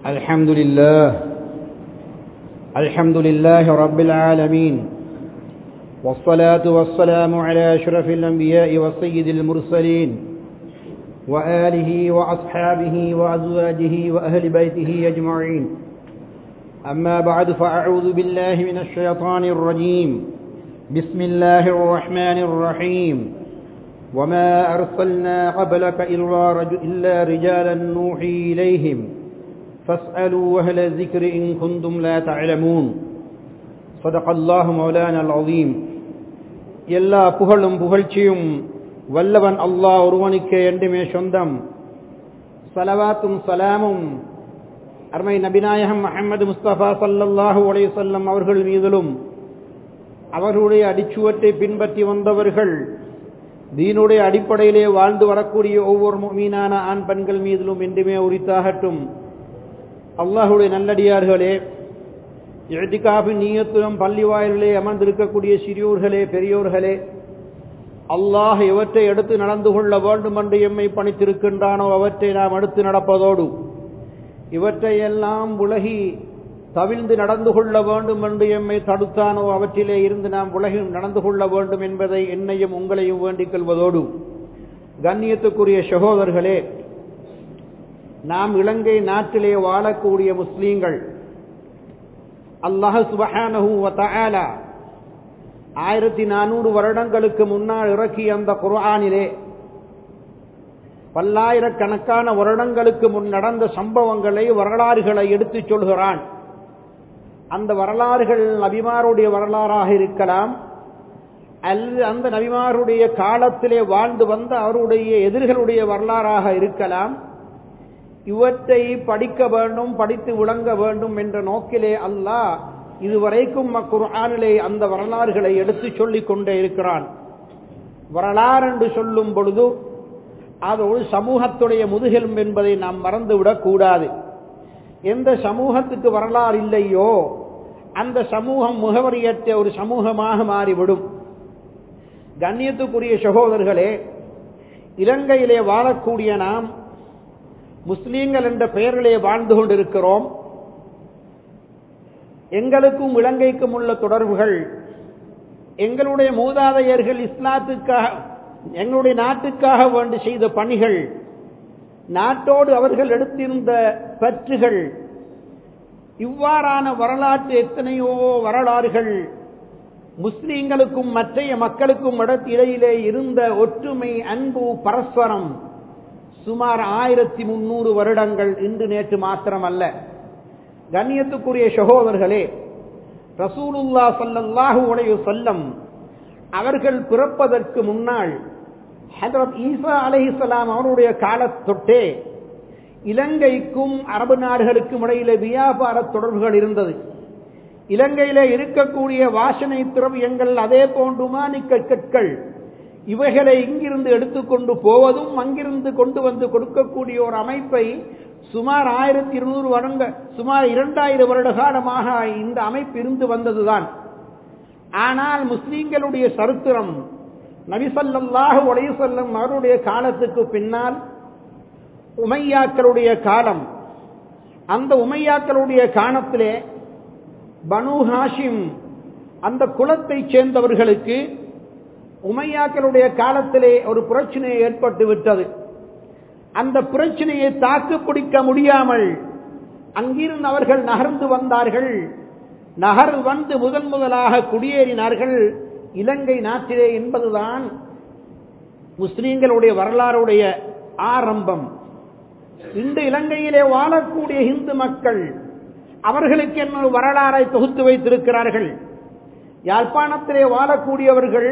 الحمد لله الحمد لله رب العالمين والصلاة والسلام على أشرف الأنبياء وسيد المرسلين وآله وأصحابه وأزواجه وأهل بيته أجمعين أما بعد فأعوذ بالله من الشيطان الرجيم بسم الله الرحمن الرحيم وما أرسلنا قبلك إلا, رجل إلا رجالا نوحي إليهم فاسألوا أهل الذكر إن كنتم لا تعلمون صدق الله مولانا العظيم எல்லா புகழும் புகழ்ச்சியும் வல்லவன் அல்லாஹ் ஒருவனுக்கே என்றுமே சொந்தம் சலவாத்தும் சலாமும் அருமை நபிநாயகம் முகமது முஸ்தபா சல்லல்லாஹு அலையுசல்லம் அவர்கள் மீதிலும் அவர்களுடைய அடிச்சுவற்றை பின்பற்றி வந்தவர்கள் தீனுடைய அடிப்படையிலே வாழ்ந்து வரக்கூடிய ஒவ்வொரு மீனான ஆண் பெண்கள் மீதிலும் என்றுமே உரித்தாகட்டும் அல்லாஹுடைய நல்லடியார்களே எழுதிக்காபின் நீயத்துடன் பள்ளி வாயிலே அமர்ந்திருக்கக்கூடிய சிறியோர்களே பெரியோர்களே அல்லாஹ் எவற்றை எடுத்து நடந்து கொள்ள வேண்டும் என்று எம்மை பணித்திருக்கின்றானோ அவற்றை நாம் எடுத்து நடப்பதோடு இவற்றை எல்லாம் உலகி தவிழ்ந்து நடந்து கொள்ள வேண்டும் என்று எம்மை தடுத்தானோ அவற்றிலே இருந்து நாம் உலகில் நடந்து கொள்ள வேண்டும் என்பதை என்னையும் உங்களையும் வேண்டிக் கொள்வதோடு கண்ணியத்துக்குரிய சகோதரர்களே நாம் இலங்கை நாட்டிலே வாழக்கூடிய முஸ்லீம்கள் அல்லாஹ் சுபஹானஹு வதஆலா ஆயிரத்தி நானூறு வருடங்களுக்கு முன்னால் இறக்கிய அந்த குர்ஆனிலே பல்லாயிரக்கணக்கான வருடங்களுக்கு முன் நடந்த சம்பவங்களை வரலாறுகளை எடுத்துச் சொல்கிறான் அந்த வரலாறுகள் நபிமாருடைய வரலாறாக இருக்கலாம் அல்லது அந்த நபிமாருடைய காலத்திலே வாழ்ந்து வந்த அவருடைய எதிர்களுடைய வரலாறாக இருக்கலாம் இவற்றை படிக்க வேண்டும் படித்து விளங்க வேண்டும் என்ற நோக்கிலே அல்லாஹ் இதுவரைக்கும் அக்குர்ஆனிலே அந்த வரலாறுகளை எடுத்து சொல்லிக் கொண்டே இருக்கிறான் வரலாறு என்று சொல்லும் பொழுது அது ஒரு சமூகத்துடைய முதுகெலும் என்பதை நாம் மறந்துவிடக் கூடாது எந்த சமூகத்துக்கு வரலாறு இல்லையோ அந்த சமூகம் முகவரியற்ற ஒரு சமூகமாக மாறிவிடும் கண்ணியத்துக்குரிய சகோதரர்களே இலங்கையிலே வாழக்கூடிய நாம் முஸ்லீம்கள் என்ற பெயரிலே வாழ்ந்து கொண்டிருக்கிறோம் எங்களுக்கும் இலங்கைக்கும் உள்ள தொடர்புகள் எங்களுடைய மூதாதையர்கள் இஸ்லாத்துக்காக எங்களுடைய நாட்டுக்காக வேண்டி செய்த பணிகள் நாட்டோடு அவர்கள் எடுத்திருந்த பற்றுகள் இவ்வாறான வரலாற்று எத்தனையோ வரலாறுகள் முஸ்லீம்களுக்கும் மற்றைய மக்களுக்கும் இடையிலே இருந்த ஒற்றுமை அன்பு பரஸ்பரம் சுமார் ஆயிரத்தி முன்னூறு வருடங்கள் இன்று நேற்று மாத்திரம் அல்ல கண்ணியத்துக்குரிய சகோதரர்களே ரசூலுல்லா சல்லல்லாஹு உடைய சொல்லம் அவர்கள் பிறப்பதற்கு முன்னால் ஹதரத் ஈசா அலஹிசலாம் அவருடைய காலத்தொட்டே இலங்கைக்கும் அரபு நாடுகளுக்கும் இடையில வியாபார தொடர்புகள் இருந்தது இலங்கையிலே இருக்கக்கூடிய வாசனை திரவியங்கள் அதே போன்று மாணிக்க கற்கள் இவைகளை இங்கிருந்து எடுத்துக்கொண்டு போவதும் அங்கிருந்து கொண்டு வந்து கொடுக்கக்கூடிய ஒரு அமைப்பை சுமார் ஆயிரத்தி இருநூறு வருட சுமார் இரண்டாயிரம் வருட காலமாக இந்த அமைப்பு இருந்து வந்ததுதான் ஆனால் முஸ்லீம்களுடைய சரித்திரம் நபிசல்லாஹு உடைய செல்லும் அவருடைய காலத்துக்கு பின்னால் உமையாக்களுடைய காலம் அந்த உமையாக்களுடைய காலத்திலே பனு ஹாஷிம் அந்த குலத்தை சேர்ந்தவர்களுக்கு உமையாக்களுடைய காலத்திலே ஒரு பிரச்சனை ஏற்பட்டு விட்டது அந்த பிரச்சனையை தாக்கு பிடிக்க முடியாமல் அங்கிருந்து அவர்கள் நகர்ந்து வந்தார்கள் நகர் வந்து முதன் முதலாக குடியேறினார்கள் இலங்கை நாட்டிலே என்பதுதான் முஸ்லீம்களுடைய வரலாறுடைய ஆரம்பம் இந்த இலங்கையிலே வாழக்கூடிய இந்து மக்கள் அவர்களுக்கு என்ன வரலாறை தொகுத்து வைத்திருக்கிறார்கள் யாழ்ப்பாணத்திலே வாழக்கூடியவர்கள்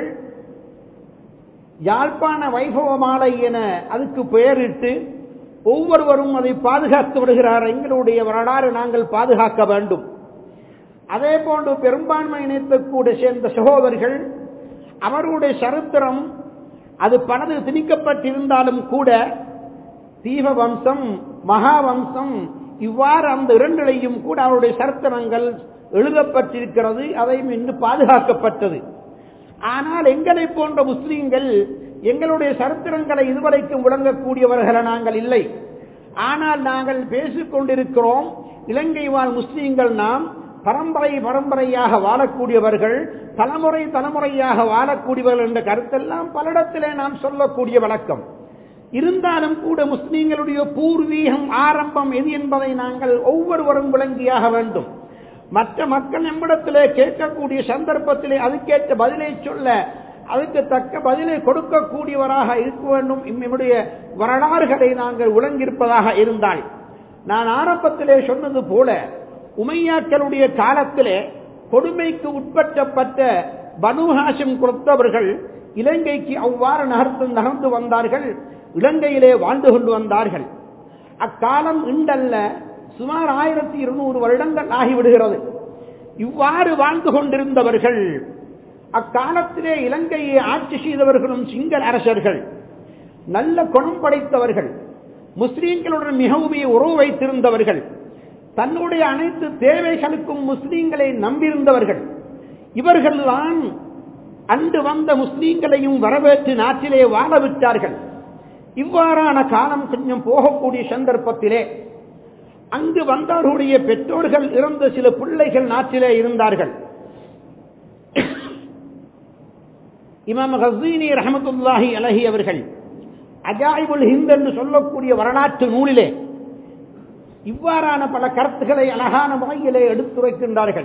யாழ்ப்பாண வைபவ மாலை என அதுக்கு பெயரிட்டு ஒவ்வொருவரும் அதை பாதுகாத்து விடுகிறார் எங்களுடைய வரலாறு நாங்கள் பாதுகாக்க வேண்டும் அதே போன்று பெரும்பான்மை இணைத்தக்கூட சேர்ந்த சகோதரர்கள் அவருடைய சரித்திரம் அது பலது திணிக்கப்பட்டிருந்தாலும் கூட தீப வம்சம் மகாவம்சம் இவ்வாறு அந்த இரண்டிலையும் கூட அவருடைய சரித்திரங்கள் எழுதப்பட்டிருக்கிறது அதையும் இன்று பாதுகாக்கப்பட்டது ஆனால் எங்களை போன்ற முஸ்லீம்கள் எங்களுடைய சரித்திரங்களை இதுவரைக்கும் விளங்கக்கூடியவர்கள் நாங்கள் இல்லை ஆனால் நாங்கள் பேசிக் கொண்டிருக்கிறோம் இலங்கை வாழ் முஸ்லீம்கள் நாம் பரம்பரை பரம்பரையாக வாழக்கூடியவர்கள் தலைமுறை தலைமுறையாக வாழக்கூடியவர்கள் என்ற கருத்தெல்லாம் பலரிடத்திலே நாம் சொல்லக்கூடிய வழக்கம் இருந்தாலும் கூட முஸ்லீம்களுடைய பூர்வீகம் ஆரம்பம் எது என்பதை நாங்கள் ஒவ்வொருவரும் விளங்கியாக வேண்டும் மற்ற மக்கள் நம்மிடத்திலே கேட்கக்கூடிய சந்தர்ப்பத்திலே அதுக்கேற்ற பதிலை சொல்ல அதுக்கு தக்க பதிலை கொடுக்கக்கூடியவராக இருக்க வேண்டும் நம்முடைய வரலாறுகளை நாங்கள் விளங்கியிருப்பதாக இருந்தால் நான் ஆரம்பத்திலே சொன்னது போல உமையாக்களுடைய காலத்திலே கொடுமைக்கு உட்பட்டப்பட்ட பனுஹாசிம் கொடுத்தவர்கள் இலங்கைக்கு அவ்வாறு நகர்த்து நகர்ந்து வந்தார்கள் இலங்கையிலே வாழ்ந்து கொண்டு வந்தார்கள் அக்காலம் இண்டல்ல சுமார் ஆயிரத்தி இருநூறு வருடங்கள் ஆகிவிடுகிறது இவ்வாறு வாழ்ந்து கொண்டிருந்தவர்கள் அக்காலத்திலே இலங்கையை ஆட்சி செய்தவர்களும் சிங்கள அரசர்கள் நல்ல குணம் படைத்தவர்கள் முஸ்லீம்களுடன் மிகவுமே உறவு வைத்திருந்தவர்கள் தன்னுடைய அனைத்து தேவைகளுக்கும் முஸ்லீம்களை நம்பியிருந்தவர்கள் இவர்கள்தான் அன்று வந்த முஸ்லீம்களையும் வரவேற்று நாட்டிலே வாழ விட்டார்கள் இவ்வாறான காலம் கொஞ்சம் போகக்கூடிய சந்தர்ப்பத்திலே அங்கு வந்தவர்களுடைய பெற்றோர்கள் இறந்த சில பிள்ளைகள் நாட்டிலே இருந்தார்கள் இமாம் ஹசீனி ரஹமத்துல்லாஹி அலஹி அவர்கள் அஜாயிபுல் ஹிந்த் என்று சொல்லக்கூடிய வரலாற்று நூலிலே இவ்வாறான பல கருத்துக்களை அழகான முறையிலே எடுத்துரைக்கின்றார்கள்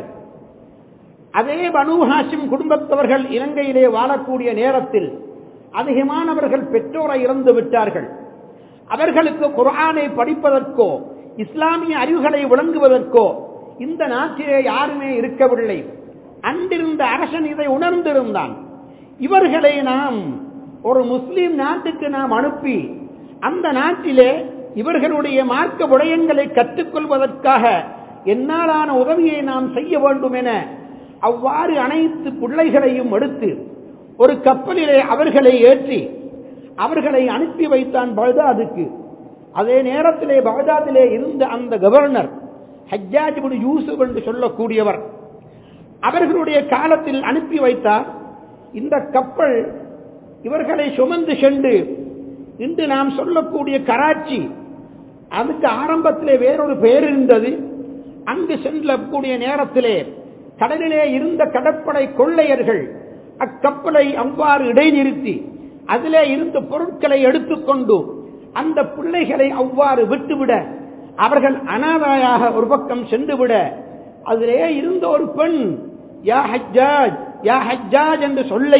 அதே பனு ஹாசிம் குடும்பத்தவர்கள் இலங்கையிலே வாழக்கூடிய நேரத்தில் அதிகமானவர்கள் பெற்றோரை இறந்து விட்டார்கள் அவர்களுக்கு குரானை படிப்பதற்கோ இஸ்லாமிய அறிவுகளை விளங்குவதற்கோ இந்த நாட்டிலே யாருமே இருக்கவில்லை அன்றிருந்த அரசன் இதை உணர்ந்திருந்தான் இவர்களை நாம் ஒரு முஸ்லிம் நாட்டுக்கு நாம் அனுப்பி அந்த நாட்டிலே இவர்களுடைய மார்க்க விடயங்களை கற்றுக்கொள்வதற்காக என்னாலான உதவியை நாம் செய்ய வேண்டும் என அவ்வாறு அனைத்து பிள்ளைகளையும் எடுத்து ஒரு கப்பலிலே அவர்களை ஏற்றி அவர்களை அனுப்பி வைத்தான் பகதாதுக்கு அதே நேரத்திலே பகதாதிலே இருந்த அந்த கவர்னர் ஹஜ்ஜாஜ் யூசுப் என்று சொல்லக்கூடியவர் அவர்களுடைய காலத்தில் அனுப்பி வைத்தார் இந்த கப்பல் இவர்களை சுமந்து சென்று இன்று நாம் சொல்லக்கூடிய கராச்சி அதுக்கு ஆரம்பத்திலே வேறொரு பெயர் இருந்தது அங்கு செல்லக்கூடிய நேரத்திலே கடலிலே இருந்த கடற்படை கொள்ளையர்கள் அக்கப்பலை அவ்வாறு இடைநிறுத்தி அதிலே இருந்த பொருட்களை எடுத்துக்கொண்டு அந்த பிள்ளைகளை அவ்வாறு விட்டுவிட அவர்கள் அனாதையாக ஒரு பக்கம் சென்றுவிட அதிலே இருந்த ஒரு பெண் யா ஹஜ்ஜாஜ் யா ஹஜ்ஜாஜ் என்று சொல்லை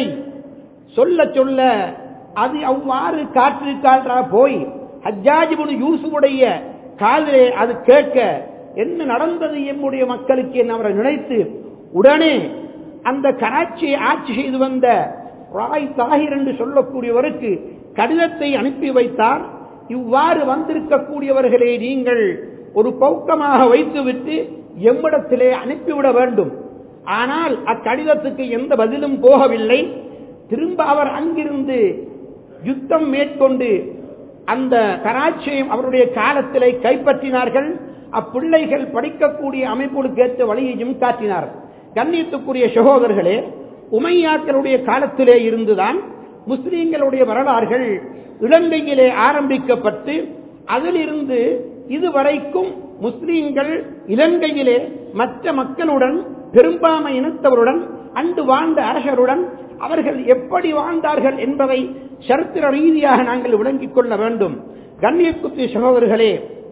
சொல்ல சொல்ல அது அவ்வாறு காற்று காற்றா போய் ஹஜ்ஜாஜிபுன் யூசுடைய காதிலே அது கேட்க என்ன நடந்தது எம்முடைய மக்களுக்கு என்று அவரை நினைத்து உடனே அந்த கராச்சியை ஆட்சி செய்து வந்த ராய் தாகிர் என்று சொல்லக்கூடியவருக்கு கடிதத்தை அனுப்பி வைத்தார் இவ்வாறு வந்திருக்கக்கூடியவர்களை நீங்கள் ஒரு பௌக்கமாக வைத்துவிட்டு எம்மிடத்திலே அனுப்பிவிட வேண்டும் ஆனால் அக்கடிதத்துக்கு எந்த பதிலும் போகவில்லை திரும்ப அவர் அங்கிருந்து யுத்தம் மேற்கொண்டு அந்த கராச்சியையும் அவருடைய காலத்திலே கைப்பற்றினார்கள் அப்பிள்ளைகள் படிக்கக்கூடிய அமைப்புகளுக்கு ஏற்ற வழியையும் காட்டினார் கண்ணியத்துக்குரிய சகோதரர்களே உமையாக்களுடைய காலத்திலே இருந்துதான் முஸ்லீம்களுடைய வரலாறுகள் இலங்கையிலே ஆரம்பிக்கப்பட்டு அதிலிருந்து இதுவரைக்கும் முஸ்லீம்கள் இலங்கையிலே மற்ற மக்களுடன் பெரும்பான்மை இனத்தவருடன் அன்று வாழ்ந்த அரசருடன் அவர்கள் எப்படி வாழ்ந்தார்கள் என்பதை சரித்திர ரீதியாக நாங்கள் விளங்கிக் கொள்ள வேண்டும் கண்ணியக்குத்தி சகோதரர்களே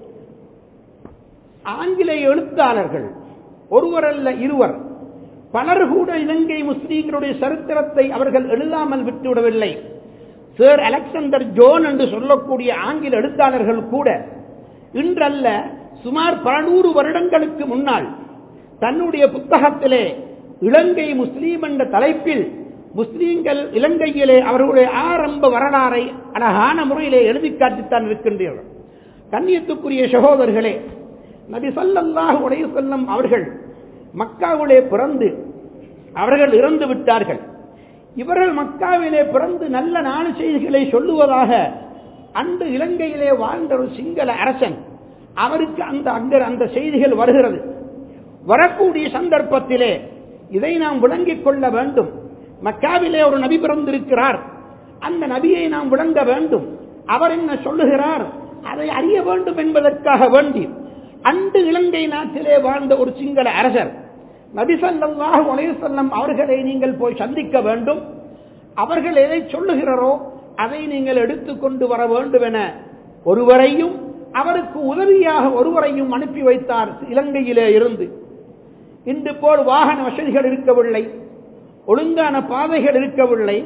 ஆங்கிலேய எழுத்தாளர்கள் ஒருவர் அல்ல இருவர் பலர் கூட இலங்கை முஸ்லீம்களுடைய சரித்திரத்தை அவர்கள் எழுதாமல் விட்டுவிடவில்லை சேர் அலெக்சாண்டர் ஜோன் என்று சொல்லக்கூடிய ஆங்கில எழுத்தாளர்கள் கூட இன்றல்ல சுமார் பல நூறு வருடங்களுக்கு முன்னால் தன்னுடைய புத்தகத்திலே இலங்கை முஸ்லீம் என்ற தலைப்பில் முஸ்லீம்கள் இலங்கையிலே அவர்களுடைய ஆரம்ப வரலாறை அழகான முறையிலே எழுதி காட்டித்தான் இருக்கின்றீர்கள் கண்ணியத்துக்குரிய சகோதரர்களே நபி சல்லல்லாஹு உடைய செல்லம் அவர்கள் மக்காவிலே பிறந்து அவர்கள் இறந்து விட்டார்கள் இவர்கள் மக்காவிலே பிறந்து நல்ல நாலு செய்திகளை சொல்லுவதாக அந்த இலங்கையிலே வாழ்ந்த ஒரு சிங்கள அரசன் அவருக்கு அந்த அங்க அந்த செய்திகள் வருகிறது வரக்கூடிய சந்தர்ப்பத்திலே இதை நாம் விளங்கிக் கொள்ள வேண்டும் மக்காவிலே ஒரு நபி பிறந்திருக்கிறார் அந்த நபியை நாம் விளங்க வேண்டும் அவர் என்ன சொல்லுகிறார் அதை அறிய வேண்டும் என்பதற்காக வேண்டி அன்று இலங்கை நாட்டிலே வாழ்ந்த ஒரு சிங்கள அரசர் நபிசல்லாஹு அலையுசல்லம் அவர்களை நீங்கள் போய் சந்திக்க வேண்டும் அவர்கள் எதை சொல்லுகிறாரோ அதை நீங்கள் எடுத்துக்கொண்டு வர வேண்டும் என ஒருவரையும் அவருக்கு உதவியாக ஒருவரையும் அனுப்பி வைத்தார் இலங்கையிலே இருந்து இன்று போல் வாகன வசதிகள் இருக்கவில்லை ஒழுங்கான பாதைகள் இருக்கவில்லை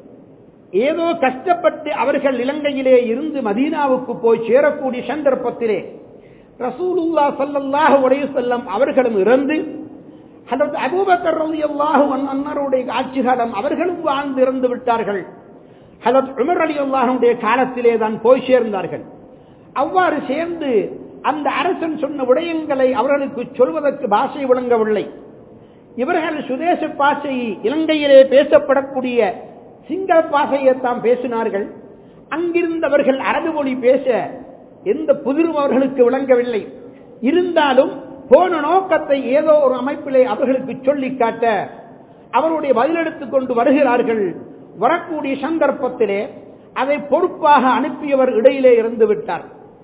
ஏதோ கஷ்டப்பட்டு அவர்கள் இலங்கையிலே இருந்து மதீனாவுக்கு போய் சேரக்கூடிய சந்தர்ப்பத்திலே ரசூலுல்லா சல்லல்லாஹு அலைஹி செல்லம் அவர்களும் இறந்து ஹதரத் அபூபக்கர் ரலியல்லாஹு அன்னருடைய ஆட்சி காலம் அவர்களும் வாழ்ந்து இறந்து விட்டார்கள் ஹதரத் உமர் ரலியல்லாஹுடைய காலத்திலே தான் போய் சேர்ந்தார்கள் அவ்வாறு சேர்ந்து அந்த அரசன் சொன்ன விடயங்களை அவர்களுக்கு சொல்வதற்கு பாஷை விளங்கவில்லை இவர்கள் சுதேச பாஷை இலங்கையிலே பேசப்படக்கூடிய சிங்கள பாஷையைத்தான் பேசினார்கள் அங்கிருந்தவர்கள் அரபு மொழி பேச எந்த புதிரும் அவர்களுக்கு விளங்கவில்லை இருந்தாலும் போன நோக்கத்தை ஏதோ ஒரு அமைப்பிலே அவர்களுக்கு சொல்லி காட்ட அவருடைய பதிலெடுத்துக் கொண்டு வருகிறார்கள் வரக்கூடிய சந்தர்ப்பத்திலே அதை பொறுப்பாக அனுப்பியவர் இடையிலே இருந்து விட்டார்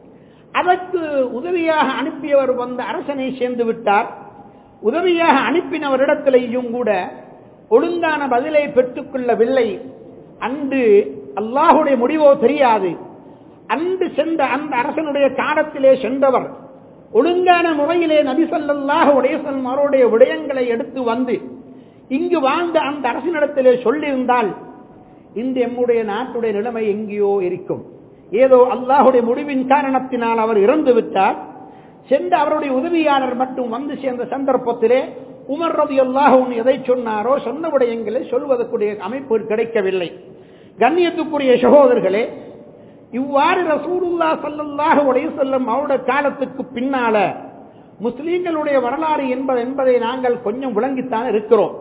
அதற்கு உதவியாக அனுப்பியவர் வந்த அரசனை சேர்ந்து விட்டார் உதவியாக அனுப்பினவரிடத்திலேயும் கூட ஒழுங்கான பதிலை பெற்றுக் கொள்ளவில்லை அன்று அல்லாஹுடைய முடிவோ தெரியாது அன்று சென்ற அந்த அரசனுடைய காலத்திலே சென்றவர் ஒழுங்கான முறையிலே நபிசல்லாஹ் உடையசன் அவருடைய விடயங்களை எடுத்து வந்து இங்கு வாழ்ந்த அந்த அரசினிடத்திலே சொல்லியிருந்தால் இந்த எம்முடைய நாட்டுடைய நிலைமை எங்கேயோ இருக்கும் ஏதோ அல்லாஹுடைய முடிவின் காரணத்தினால் அவர் இறந்து விட்டார் சென்ற அவருடைய உதவியாளர் மட்டும் வந்து சேர்ந்த சந்தர்ப்பத்திலே உமர் ரவி அல்லாஹ் எதை சொன்னாரோ சொன்ன விடயங்களை சொல்வதற்குரிய அமைப்பு கிடைக்கவில்லை கண்ணியத்துக்குரிய சகோதரர்களே இவ்வாறு ரசூலுல்லா சல்லல்லாஹு உடைய செல்லும் அவருடைய காலத்துக்கு பின்னால முஸ்லீம்களுடைய வரலாறு என்பது என்பதை நாங்கள் கொஞ்சம் விளங்கித்தான் இருக்கிறோம்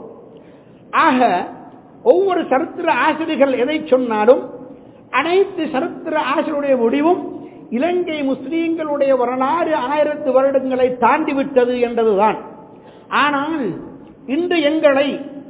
ஆக ஒவ்வொரு சரித்திர ஆசிரியர்கள் எதை சொன்னாலும் அனைத்து சரித்திர ஆசிரியருடைய முடிவும் இலங்கை முஸ்லீம்களுடைய வரலாறு ஆயிரத்து வருடங்களை தாண்டிவிட்டது என்றதுதான் ஆனால் இன்று எங்களை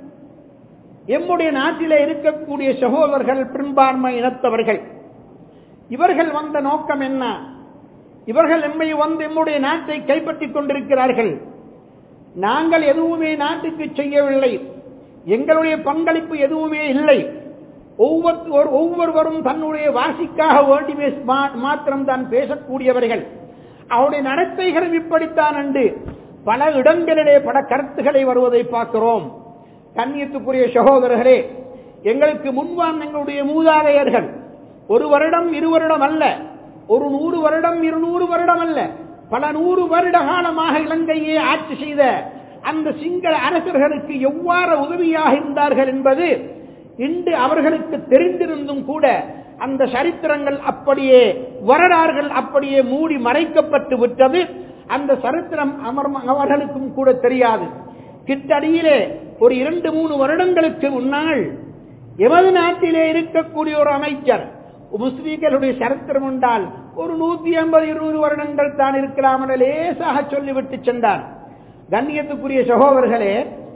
எம்முடைய நாட்டிலே இருக்கக்கூடிய சகோதரர்கள் பெரும்பான்மை இனத்தவர்கள் இவர்கள் வந்த நோக்கம் என்ன இவர்கள் எம்மை வந்து எம்முடைய நாட்டை கைப்பற்றிக் கொண்டிருக்கிறார்கள் நாங்கள் எதுவுமே நாட்டுக்கு செய்யவில்லை எங்களுடைய பங்களிப்பு எதுவுமே இல்லை ஒவ்வொரு ஒவ்வொருவரும் தன்னுடைய வாசிக்காக வேண்டி மாத்திரம் தான் பேசக்கூடியவர்கள் அவருடைய நடத்தைகளும் இப்படித்தான் என்று பல இடங்களிலே பல கருத்துக்களை வருவதை பார்க்கிறோம் கண்ணியத்துக்குரிய சகோதரர்களே எங்களுக்கு முன்வான் எங்களுடைய மூதாதையர்கள் ஒரு வருடம் இரு வருடம் அல்ல ஒரு நூறு வருடம் இருநூறு வருடம் அல்ல பல நூறு வருட காலமாக இலங்கையை ஆட்சி செய்த அந்த சிங்கள அரசர்களுக்கு எவ்வாறு உதவியாக இருந்தார்கள் என்பது இன்று அவர்களுக்கு தெரிந்திருந்தும் கூட அந்த சரித்திரங்கள் அப்படியே வரலாறுகள் அப்படியே மூடி மறைக்கப்பட்டு விட்டது அந்த சரித்திரம் அவர்களுக்கும் கூட தெரியாது கிட்டடியிலே ஒரு இரண்டு மூணு வருடங்களுக்கு முன்னால் எமது நாட்டிலே இருக்கக்கூடிய ஒரு அமைச்சர் முஸ்லீம்களுடைய சரித்திரம் உண்டால் ஒரு நூத்தி ஐம்பது இருநூறு வருடங்கள் தான் இருக்கலாம் என லேசாக சொல்லிவிட்டு சென்றார் கண்ணியத்துக்குரிய சகோதரர்களே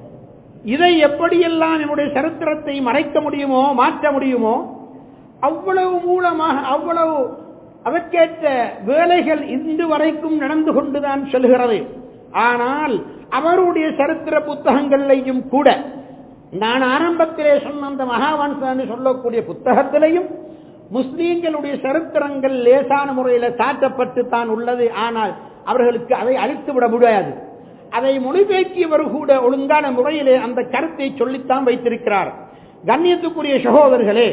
இதை எப்படியெல்லாம் நம்முடைய சரித்திரத்தை மறைக்க முடியுமோ மாற்ற முடியுமோ அவ்வளவு மூலமாக அவ்வளவு அதற்கேற்ற வேலைகள் இன்று வரைக்கும் நடந்து கொண்டுதான் செல்கிறது ஆனால் அவருடைய சரித்திர புத்தகங்களையும் கூட நான் ஆரம்பத்திலே சொன்ன அந்த மகாவன்சன் சொல்லக்கூடிய புத்தகத்திலையும் முஸ்லீம்களுடைய சரித்திரங்கள் லேசான முறையில் சாட்டப்பட்டு தான் உள்ளது ஆனால் அவர்களுக்கு அதை அழித்து விட முடியாது அதை மொழிபெயர்க்கியவர் கூட ஒழுங்கான முறையிலே அந்த கருத்தை சொல்லித்தான் வைத்திருக்கிறார் கண்ணியத்துக்குரிய சகோதரர்களே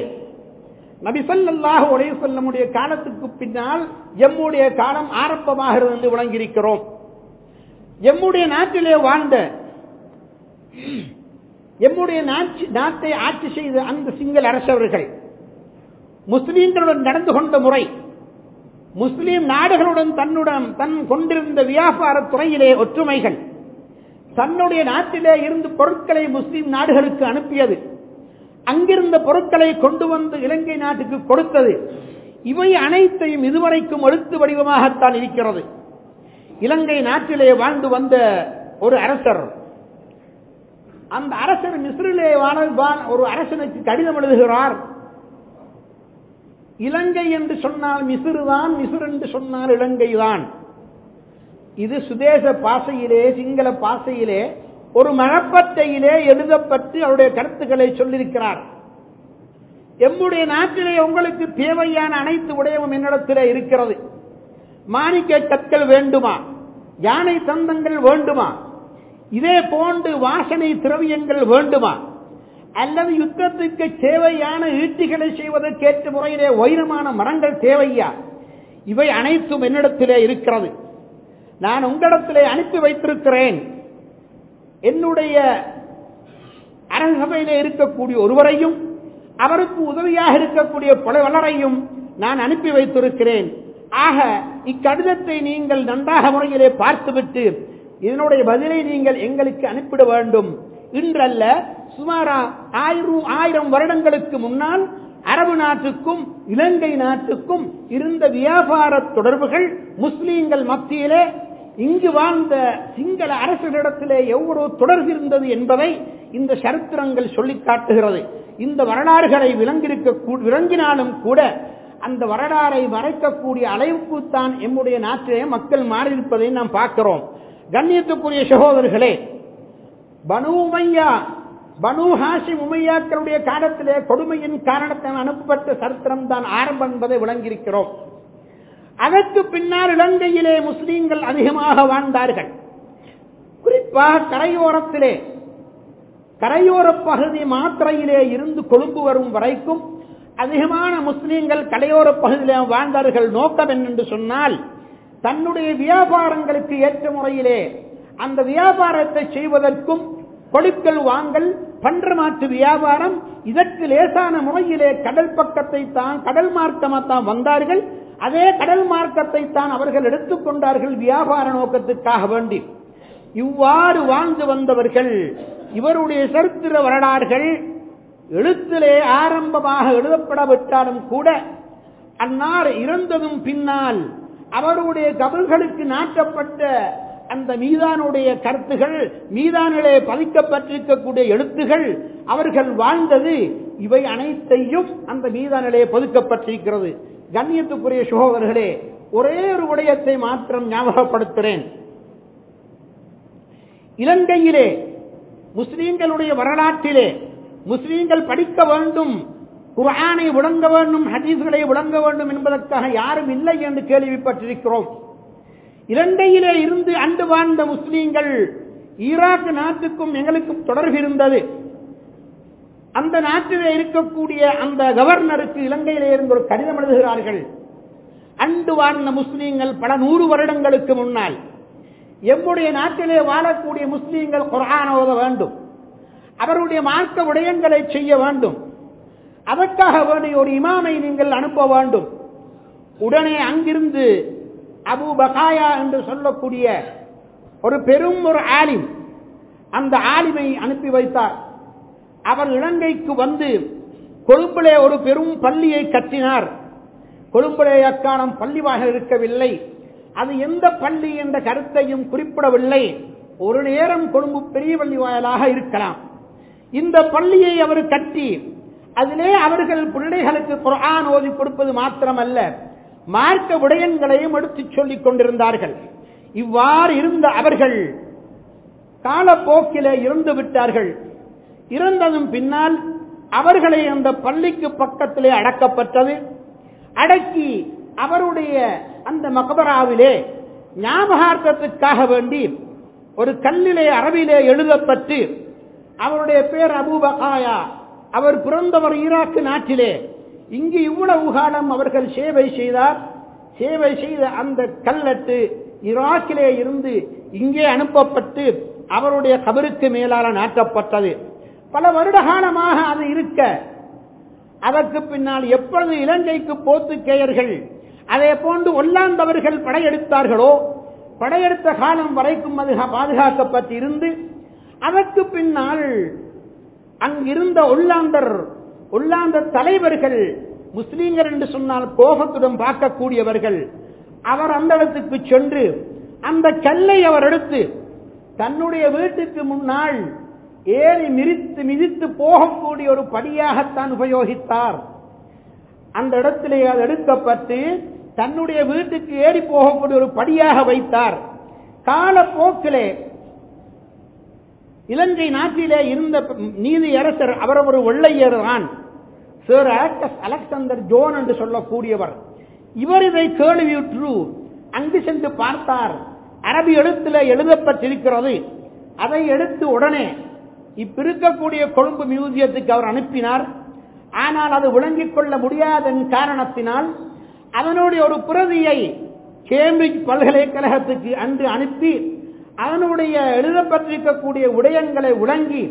நபிசல்லாஹு உடைய சொல்லமுடைய காலத்துக்கு பின்னால் எம்முடைய காலம் ஆரம்பமாகிறது என்று விளங்கியிருக்கிறோம் எம்முடைய நாட்டிலே வாழ்ந்த எம்முடைய நாட்டை ஆட்சி செய்த அந்த சிங்கள அரசவர்கள் முஸ்லீம்களுடன் நடந்து கொண்ட முறை முஸ்லீம் நாடுகளுடன் தன்னுடன் தன் கொண்டிருந்த வியாபார துறையிலே ஒற்றுமைகள் தன்னுடைய நாட்டிலே இருந்து பொருட்களை முஸ்லீம் நாடுகளுக்கு அனுப்பியது அங்கிருந்த பொருட்களை கொண்டு வந்து இலங்கை நாட்டுக்கு கொடுத்தது இவை அனைத்தையும் இதுவரைக்கும் எழுத்து வடிவமாகத்தான் இருக்கிறது இலங்கை நாட்டிலே வாழ்ந்து வந்த ஒரு அரசர் அந்த அரசர் மிஸ்ரிலே வாழ் ஒரு அரசனுக்கு கடிதம் எழுதுகிறார் இலங்கை என்று சொன்னால் மிசிறு தான் மிசிறு என்று சொன்னால் இலங்கை தான் இது சுதேச பாசையிலே சிங்கள பாசையிலே ஒரு மரப்பட்டையிலே எழுதப்பட்டு அவருடைய கருத்துக்களை சொல்லியிருக்கிறார் எம்முடைய நாட்டிலே உங்களுக்கு தேவையான அனைத்து உடையவும் என்னிடத்திலே இருக்கிறது மாணிக்க கற்கள் வேண்டுமா யானை தந்தங்கள் வேண்டுமா இதே போன்று வாசனை திரவியங்கள் வேண்டுமா அல்லது யுத்தத்துக்கு தேவையான ஈட்டிகளை செய்வதற்கேற்ற முறையிலே உயரமான மரங்கள் தேவையா இவை அனைத்தும் என்னிடத்திலே இருக்கிறது நான் உங்களிடத்திலே அனுப்பி வைத்திருக்கிறேன் என்னுடைய அரசபையிலே இருக்கக்கூடிய ஒருவரையும் அவருக்கு உதவியாக இருக்கக்கூடிய பல வளரையும் நான் அனுப்பி வைத்திருக்கிறேன் ஆக இக்கடிதத்தை நீங்கள் நன்றாக முறையிலே பார்த்துவிட்டு இதனுடைய பதிலை நீங்கள் எங்களுக்கு அனுப்பிட வேண்டும் இன்றல்ல சுமாரா ஆயிரம் ஆயிரம் வருடங்களுக்கு முன்னால் அரபு நாட்டுக்கும் இலங்கை நாட்டுக்கும் இருந்த வியாபார தொடர்புகள் முஸ்லீம்கள் மத்தியிலே இங்கு வாழ்ந்த சிங்கள அரசுகளிடத்திலே எவ்வளவு தொடர்பு இருந்தது என்பதை இந்த சரித்திரங்கள் சொல்லி காட்டுகிறது இந்த வரலாறுகளை விளங்கிருக்க விளங்கினாலும் கூட அந்த வரலாறை மறைக்கக்கூடிய அளவுக்கு தான் எம்முடைய நாட்டிலே மக்கள் மாறியிருப்பதை நாம் பார்க்கிறோம் கண்ணியத்துக்குரிய சகோதரர்களே பனு உமையா பனு ஹாசிம் உமையாக்களுடைய காலத்திலே கொடுமையின் காரணத்தை அனுப்பப்பட்ட சரித்திரம் தான் ஆரம்பம் என்பதை விளங்கியிருக்கிறோம் அதற்கு பின்னால் இலங்கையிலே முஸ்லீம்கள் அதிகமாக வாழ்ந்தார்கள் குறிப்பாக கரையோரத்திலே கரையோர பகுதி மாத்திரையிலே இருந்து கொழும்பு வரும் வரைக்கும் அதிகமான முஸ்லீம்கள் கரையோர பகுதியிலே வாழ்ந்தார்கள் நோக்கம் என்னென்று சொன்னால் தன்னுடைய வியாபாரங்களுக்கு ஏற்ற முறையிலே அந்த வியாபாரத்தை செய்வதற்கும் கொழுக்கள் வாங்கல் பன்றமாற்று வியாபாரம் இதற்கு லேசான முறையிலே கடல் பக்கத்தை தான் கடல் மார்க்கமாக தான் வந்தார்கள் அதே கடல் மார்க்கத்தை தான் அவர்கள் எடுத்துக்கொண்டார்கள் வியாபார நோக்கத்துக்காக வேண்டி இவ்வாறு வாழ்ந்து வந்தவர்கள் இவருடைய சரித்திர வரலாறுகள் எழுத்திலே ஆரம்பமாக எழுதப்படவிட்டாலும் கூட அன்னார் இறந்ததும் பின்னால் அவருடைய கபல்களுக்கு நாட்டப்பட்ட அந்த மீதானுடைய கருத்துகள் மீதானிலே பதிக்கப்பட்டிருக்கக்கூடிய எழுத்துகள் அவர்கள் வாழ்ந்தது இவை அனைத்தையும் அந்த மீதானிலே பதுக்கப்பட்டிருக்கிறது கண்ணியத்துக்குரிய சகோதரர்களே ஒரே ஒரு விடயத்தை மாத்திரம் ஞாபகப்படுத்துகிறேன் இலங்கையிலே முஸ்லீம்களுடைய வரலாற்றிலே முஸ்லீம்கள் படிக்க வேண்டும் குரானை விளங்க வேண்டும் ஹதீஸ்களை விளங்க வேண்டும் என்பதற்காக யாரும் இல்லை என்று கேள்விப்பட்டிருக்கிறோம் இலங்கையிலே இருந்து அண்டு வாழ்ந்த முஸ்லீம்கள் ஈராக் நாட்டுக்கும் எங்களுக்கும் தொடர்பு இருந்தது அந்த நாட்டிலே இருக்கக்கூடிய அந்த கவர்னருக்கு இலங்கையிலே இருந்து ஒரு கடிதம் எழுதுகிறார்கள் அண்டு வாழ்ந்த முஸ்லீம்கள் பல நூறு வருடங்களுக்கு முன்னால் எம்முடைய நாட்டிலே வாழக்கூடிய முஸ்லீம்கள் குரான் ஓத வேண்டும் அவருடைய மார்க்க விடயங்களை செய்ய வேண்டும் அதற்காக வேண்டிய ஒரு இமாமை நீங்கள் அனுப்ப வேண்டும் உடனே அங்கிருந்து அபு பகாயா என்று சொல்லக்கூடிய ஒரு பெரும் ஒரு ஆலிம் அந்த ஆலிமை அனுப்பி வைத்தார் அவர் இலங்கைக்கு வந்து கொழும்பிலே ஒரு பெரும் பள்ளியை கட்டினார் கொழும்பிலே அக்காலம் பள்ளிவாக இருக்கவில்லை அது எந்த பள்ளி என்ற கருத்தையும் குறிப்பிடவில்லை ஒரு நேரம் கொழும்பு பெரிய பள்ளி வாயிலாக இருக்கலாம் இந்த பள்ளியை அவர் கட்டி அதிலே அவர்கள் பிள்ளைகளுக்கு குரான் ஓதி கொடுப்பது மாத்திரமல்ல மார்க்க விடயங்களையும் எடுத்துச் சொல்லிக் கொண்டிருந்தார்கள் இவ்வாறு இருந்த அவர்கள் காலப்போக்கிலே இறந்து விட்டார்கள் இறந்ததும் பின்னால் அவர்களை அந்த பள்ளிக்கு பக்கத்திலே அடக்கப்பட்டது அடக்கி அவருடைய அந்த மகபராவிலே ஞாபகார்த்தத்துக்காக வேண்டி ஒரு கல்லிலே அரபிலே எழுதப்பட்டு அவருடைய பேர் அபூபகாயா அவர் பிறந்தவர் ஈராக்கு நாட்டிலே இங்கு இவ்வளவு காலம் அவர்கள் சேவை செய்தார் சேவை செய்த அந்த கல்லட்டு ஈராக்கிலே இருந்து இங்கே அனுப்பப்பட்டு அவருடைய கபருக்கு மேலால நாட்டப்பட்டது பல வருட காலமாக அது இருக்க அதற்கு பின்னால் எப்பொழுது இலங்கைக்கு போத்துக்கேயர்கள் அதே போன்று ஒல்லாந்தவர்கள் படையெடுத்தார்களோ படையெடுத்த காலம் வரைக்கும் அது பாதுகாக்கப்பட்டு இருந்து அதற்கு பின்னால் அங்கிருந்த ஒல்லாந்தர் ஒல்லாந்த தலைவர்கள் முஸ்லீம்கள் என்று சொன்னால் கோபத்துடன் பார்க்கக்கூடியவர்கள் அவர் அந்த இடத்துக்கு சென்று அந்த கல்லை அவர் எடுத்து தன்னுடைய வீட்டுக்கு முன்னால் ஏறி மிதித்து மிதித்து போகக்கூடிய ஒரு படியாகத்தான் உபயோகித்தார் அந்த இடத்திலே அது எடுக்கப்பட்டு தன்னுடைய வீட்டுக்கு ஏறி போகக்கூடிய ஒரு படியாக வைத்தார் காலப்போக்கிலே இலங்கை நாட்டிலே இருந்த நீதி அரசர் அவர் ஒரு வெள்ளையர் தான் சர் ஆக்டஸ் அலெக்சாண்டர் ஜோன் என்று சொல்லக்கூடியவர் இவர் இதை கேள்வியுற்று அங்கு சென்று பார்த்தார் அரபி எழுத்துல எழுதப்பட்டிருக்கிறது அதை எடுத்து உடனே இப்பிருக்கக்கூடிய கொழும்பு மியூசியத்துக்கு அவர் அனுப்பினார் ஆனால் அது விளங்கிக் கொள்ள முடியாத காரணத்தினால் அதனுடைய ஒரு பிரதியை கேம்பிரிட்ஜ் பல்கலைக்கழகத்துக்கு அன்று அனுப்பி அதனுடைய எழுதப்பட்டிருக்கக்கூடிய விடயங்களை விளங்கி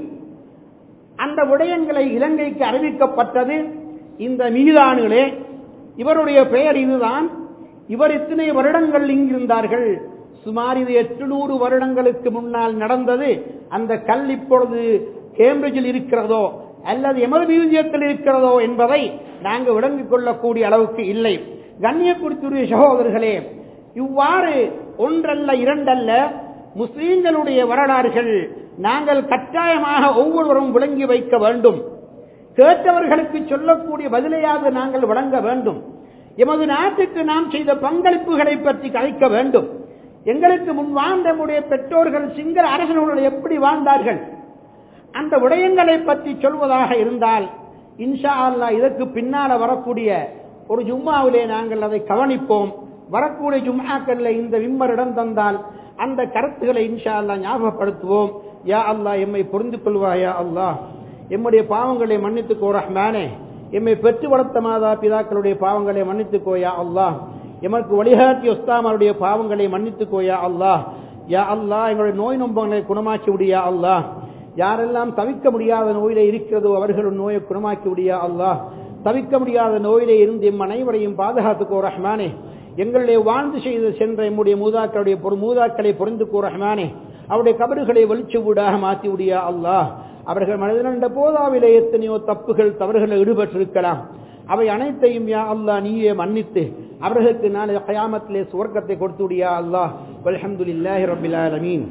அந்த விடயங்களை இலங்கைக்கு அறிவிக்கப்பட்டது இந்த மீதானுகளே இவருடைய பெயர் இதுதான் இவர் இத்தனை வருடங்கள் இங்கிருந்தார்கள் சுமார் இது எட்டுநூறு வருடங்களுக்கு முன்னால் நடந்தது அந்த கல் இப்பொழுது கேம்பிரிட்ஜில் இருக்கிறதோ அல்லது எமது மியூசியத்தில் இருக்கிறதோ என்பதை நாங்கள் விளங்கிக் கொள்ளக்கூடிய அளவுக்கு இல்லை கண்ணியக்குறித்துடைய சகோதரர்களே இவ்வாறு ஒன்றல்ல இரண்டல்ல முஸ்லீம்களுடைய வரலாறுகள் நாங்கள் கட்டாயமாக ஒவ்வொருவரும் விளங்கி வைக்க வேண்டும் கேட்டவர்களுக்கு சொல்லக்கூடிய பதிலையாவது நாங்கள் வழங்க வேண்டும் எமது நாட்டுக்கு நாம் செய்த பங்களிப்புகளை பற்றி கதைக்க வேண்டும் எங்களுக்கு முன் வாழ்ந்த நம்முடைய பெற்றோர்கள் சிங்கள அரசனோடு எப்படி வாழ்ந்தார்கள் அந்த விடயங்களை பற்றி சொல்வதாக இருந்தால் இன்ஷா அல்லா இதற்கு பின்னால வரக்கூடிய ஒரு ஜும்மாவிலே நாங்கள் அதை கவனிப்போம் வரக்கூடிய ஜும்மாக்கள்ல இந்த விம்மர் இடம் தந்தால் அந்த கருத்துக்களை இன்ஷா அல்லா ஞாபகப்படுத்துவோம் யா அல்லா எம்மை புரிந்து கொள்வாயா அல்லாஹ் எம்முடைய பாவங்களை மன்னித்துக்கோ ரஹ்மானே எம்மை பெற்று வளர்த்த மாதா பிதாக்களுடைய பாவங்களை மன்னித்துக்கோயா அல்லாஹ் எமக்கு வழிகாட்டி ஒஸ்தாமருடைய பாவங்களை மன்னித்துக்கோயா அல்லாஹ் யா அல்லாஹ் எங்களுடைய நோய் நொம்பங்களை குணமாக்கி விடியா அல்லாஹ் யாரெல்லாம் தவிக்க முடியாத நோயிலே இருக்கிறதோ அவர்களும் நோயை குணமாக்கி விடியா அல்லாஹ் தவிக்க முடியாத நோயிலே இருந்து எம் அனைவரையும் பாதுகாத்துக்கோ ரஹ்மானே எங்களுடைய வாழ்ந்து செய்து சென்ற எம்முடைய மூதாக்களுடைய மூதாக்களை பொருந்துக்கோ ரஹ்மானே அவருடைய கபறுகளை வெளிச்சு வீடாக மாற்றி விடியா அல்லாஹ் அவர்கள் மனிதனண்ட போதாவிலே எத்தனையோ தப்புகள் தவறுகளை ஈடுபட்டிருக்கலாம் அவை அனைத்தையும் யா அல்லா நீயே மன்னித்து அவர்களுக்கு நாளை கயாமத்திலே சுவர்க்கத்தை கொடுத்து விடியா அல்லாஹ் அல்ஹம்துலில்லாஹி ரபில் ஆலமீன்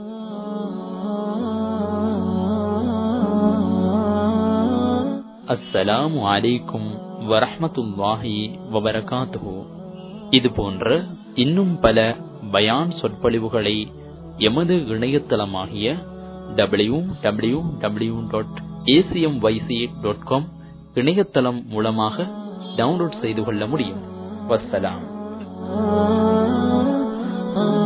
அஸ்ஸலாமு அலைக்கும் வரஹ்மத்துல்லாஹி வபரகாத்துஹு இது போன்ற இன்னும் பல பயான் சொற்பொழிவுகளை எமது இணையதளமாகிய W W W dot ACM YC dot com இணையதளம் மூலமாக டவுன்லோட் செய்து கொள்ள முடியும் வசலாம்